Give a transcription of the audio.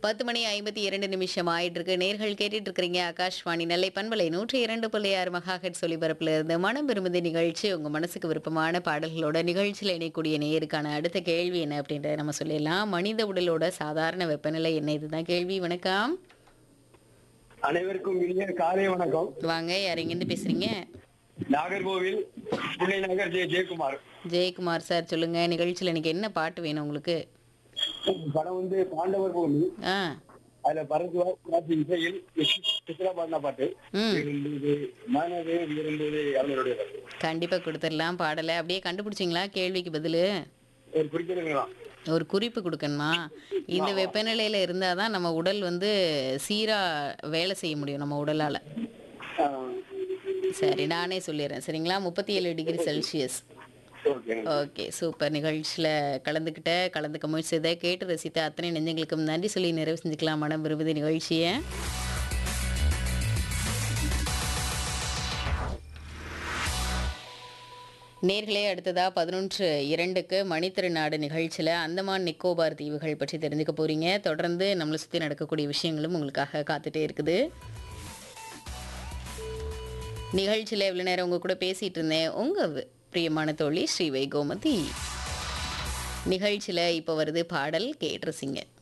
பத்து மணி ஐம்பத்தி இரண்டு நிமிஷம் ஆயிட்டு இருக்கு நேர்கள் கேட்டுட்டு இருக்கிறீங்க ஆகாஷ்வாணி நெல்லை பண்பலை நூற்றி இரண்டு புள்ளி ஆறு மகாஹெட் ஒலிபரப்புல இருந்து மனம் விரும்புது நிகழ்ச்சி உங்க மனசுக்கு விருப்பமான பாடல்களோட நிகழ்ச்சியில் இணையக்கூடிய நேருக்கான அடுத்த கேள்வி என்ன அப்படின்றத நம்ம சொல்லிடலாம் மனித உடலோட சாதாரண வெப்பநிலை என்ன இதுதான் கேள்வி வணக்கம் அனைவருக்கும் இனிய காலை வணக்கம் வாங்க யார் எங்கேருந்து பேசுறீங்க நாகர்கோவில் புள்ளை நகர் ஜெய ஜெயக்குமார் ஜெயக்குமார் சார் சொல்லுங்க நிகழ்ச்சியில் இன்னைக்கு என்ன பாட்டு வேணும் உங்களுக்கு படம் வந்து பாண்டவர் பூமி ஆ அதுல பரத்வாஜ் ராஜ் இசையில் சித்ரா பாடின பாட்டு ம் இருந்தது மனது இருந்தது அவங்களுடைய பாட்டு கண்டிப்பா கொடுத்துடலாம் பாடலை அப்படியே கண்டுபிடிச்சிங்களா கேள்விக்கு பதில் ஒரு குறிப்பிடுங்களா ஒரு குறிப்பு கொடுக்கணுமா இந்த வெப்பநிலையில இருந்தால் தான் நம்ம உடல் வந்து சீரா வேலை செய்ய முடியும் நம்ம உடலால சரி நானே சொல்லிடுறேன் சரிங்களா முப்பத்தி ஏழு degree Celsius okay okay super நிகழ்ச்சியில் கலந்துக்கிட்ட கலந்துக்க முயற்சி செய்த கேட்டு ரசித்த அத்தனை நெஞ்சங்களுக்கும் நன்றி சொல்லி நிறைவு செஞ்சுக்கலாம் மனம் விரும்புது நிகழ்ச்சியை நேர்களே அடுத்ததா பதினொன்று இரண்டுக்கு மணித்திருநாடு நிகழ்ச்சியில் அந்தமான் நிக்கோபார் தீவுகள் பற்றி தெரிஞ்சுக்க போறீங்க தொடர்ந்து நம்மளை சுற்றி நடக்கக்கூடிய விஷயங்களும் உங்களுக்காக காத்துட்டே இருக்குது நிகழ்ச்சியில் இவ்வளோ நேரம் உங்க கூட பேசிட்டு இருந்தேன் உங்க வி- பிரியமான தோழி ஸ்ரீவை கோமதி நிகழ்ச்சியில் இப்போ வருது பாடல் கேட்டுருசிங்க